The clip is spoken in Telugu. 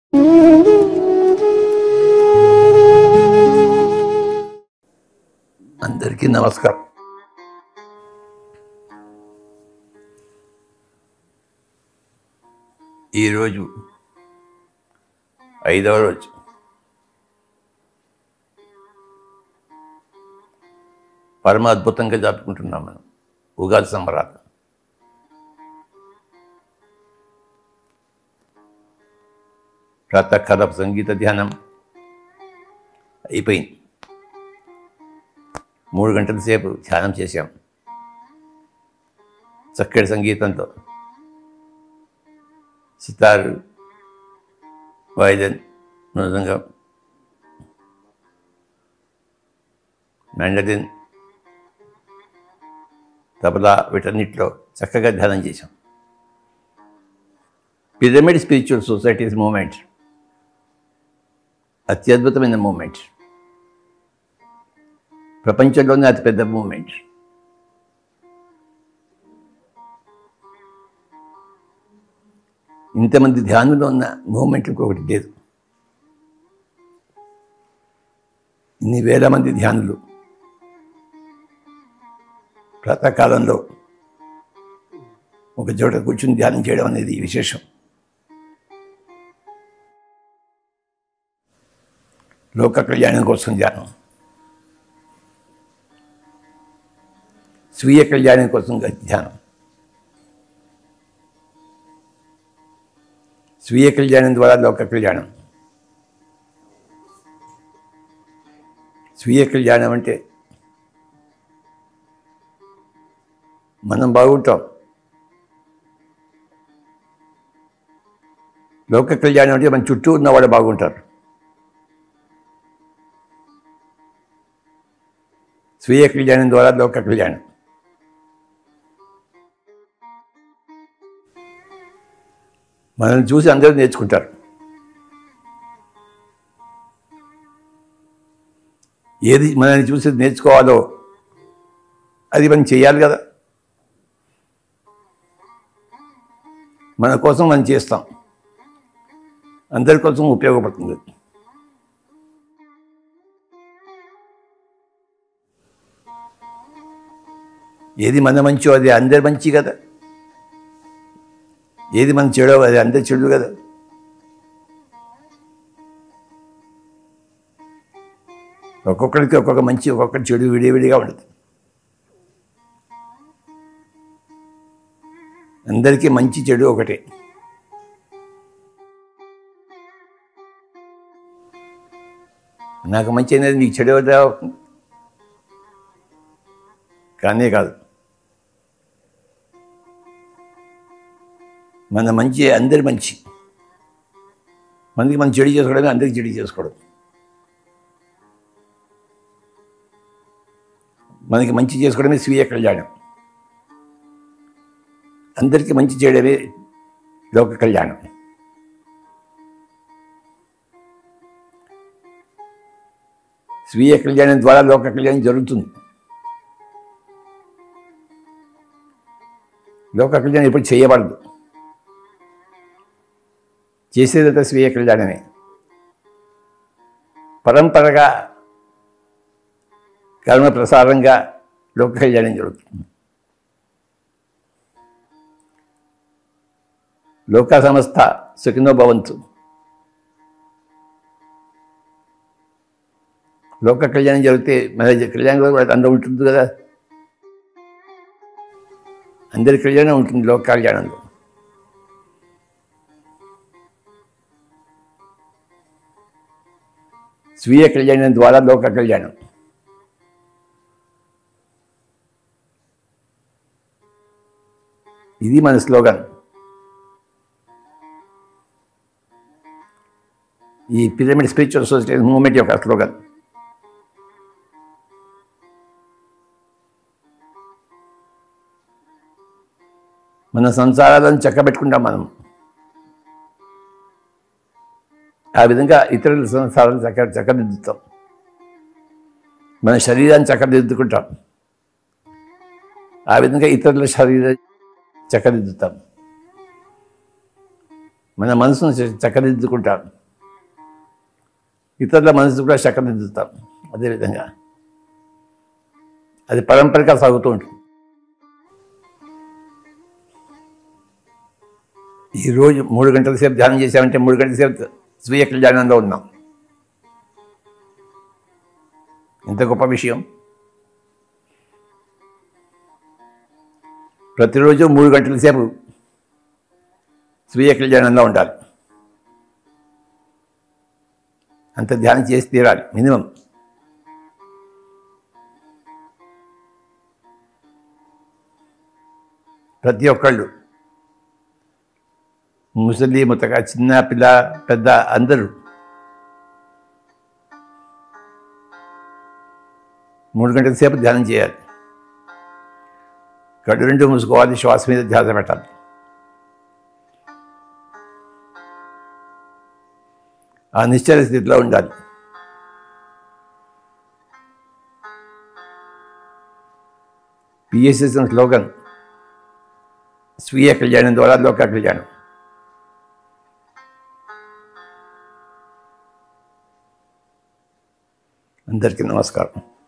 అందరికీ నమస్కారం ఈరోజు ఐదవ రోజు పరమ అద్భుతంగా జరుపుకుంటున్నాం మనం ఉగాది సంబరాలు ప్రాతకాల సంగీత ధ్యానం అయిపోయింది మూడు గంటల సేపు ధ్యానం చేశాం చక్కటి సంగీతంతో సితారు వాయిదన్ మృదంగం మెండదిన్ తబలా వీటన్నిటిలో చక్కగా ధ్యానం చేశాం పిరమిడ్ స్పిరిచువల్ సొసైటీస్ మూమెంట్ అత్యద్భుతమైన మూమెంట్ ప్రపంచంలోనే అతిపెద్ద మూమెంట్ ఇంతమంది ధ్యానంలో ఉన్న మూమెంట్ ఇంకొకటి లేదు ఇన్ని వేల మంది ధ్యానులు ప్రాతకాలంలో ఒక చోట కూర్చుని ధ్యానం చేయడం అనేది విశేషం లోక కళ్యాణం కోసం ధ్యానం స్వీయ కళ్యాణం కోసం ధ్యానం స్వీయ కళ్యాణం ద్వారా లోక కళ్యాణం స్వీయ కళ్యాణం అంటే మనం బాగుంటాం లోక కళ్యాణం అంటే మన చుట్టూ ఉన్నవాడు బాగుంటారు స్వీయ కళ్యాణం ద్వారా లోక కళ్యాణం మనల్ని చూసి అందరూ నేర్చుకుంటారు ఏది మనల్ని చూసి నేర్చుకోవాలో అది మనం చేయాలి కదా మన కోసం మనం చేస్తాం అందరి కోసం ఉపయోగపడుతుంది ఏది మన మంచో అది అందరి మంచి కదా ఏది మన చెడో అది అందరి చెడు కదా ఒక్కొక్కరికి ఒక్కొక్క మంచి ఒక్కొక్కటి చెడు విడివిడిగా ఉండదు అందరికీ మంచి చెడు ఒకటే నాకు మంచి అనేది నీకు చెడు అవుతా కానే కాదు మన మంచి అందరి మంచి మనకి మనం చెడు చేసుకోవడమే అందరికి చెడు చేసుకోవడం మనకి మంచి చేసుకోవడమే స్వీయ కళ్యాణం అందరికీ మంచి చేయడమే లోక కళ్యాణం స్వీయ కళ్యాణం ద్వారా లోక కళ్యాణం జరుగుతుంది లోక కళ్యాణం ఎప్పుడు చేయబడదు చేసేదంతా స్వీయ కళ్యాణమే పరంపరగా కర్మ ప్రసారంగా లోక కళ్యాణం జరుగుతుంది లోక సంస్థ సుఖినో భవంతు లోక కళ్యాణం జరిగితే మన కళ్యాణం కూడా అందరూ ఉంటుంది కదా అందరి కళ్యాణం ఉంటుంది లోక కళ్యాణంలో స్వీయ కళ్యాణం ద్వారా లోక కళ్యాణం ఇది మన స్లోగన్ ఈ పిరమిడ్ స్పిరిచువల్ సొసైటీ మూమెంట్ యొక్క స్లోగన్ మన సంసారాలను చక్కబెట్టుకుంటాం మనం ఆ విధంగా ఇతరుల సంసారాలను చక్క చక్కదిద్దుతాం మన శరీరాన్ని చక్కదిద్దుకుంటాం ఆ విధంగా ఇతరుల శరీరం చక్కదిద్దుతాం మన మనసును చ- చక్కదిద్దుకుంటాం ఇతరుల మనసు కూడా చక్కదిద్దుతాం అదేవిధంగా అది పరంపరగా సాగుతూ ఉంటుంది ఈరోజు మూడు గంటల సేపు ధ్యానం చేసామంటే మూడు గంటల సేపు స్వీయ కళ్యాణంలో ఉన్నాం ఎంత గొప్ప విషయం ప్రతిరోజు మూడు గంటల సేపు స్వీయ కళ్యాణంలో ఉండాలి అంత ధ్యానం చేసి తీరాలి మినిమం ప్రతి ఒక్కళ్ళు ముసలి ముతక చిన్న పిల్ల పెద్ద అందరూ మూడు గంటల సేపు ధ్యానం చేయాలి కళ్ళు రెండు మూసుకోవాలి శ్వాస మీద ధ్యాస పెట్టాలి ఆ నిశ్చల స్థితిలో ఉండాలి పిఎస్ఎస్ స్లోగన్ స్వీయ కళ్యాణం ద్వారా లోక కళ్యాణం అందరికీ నమస్కారం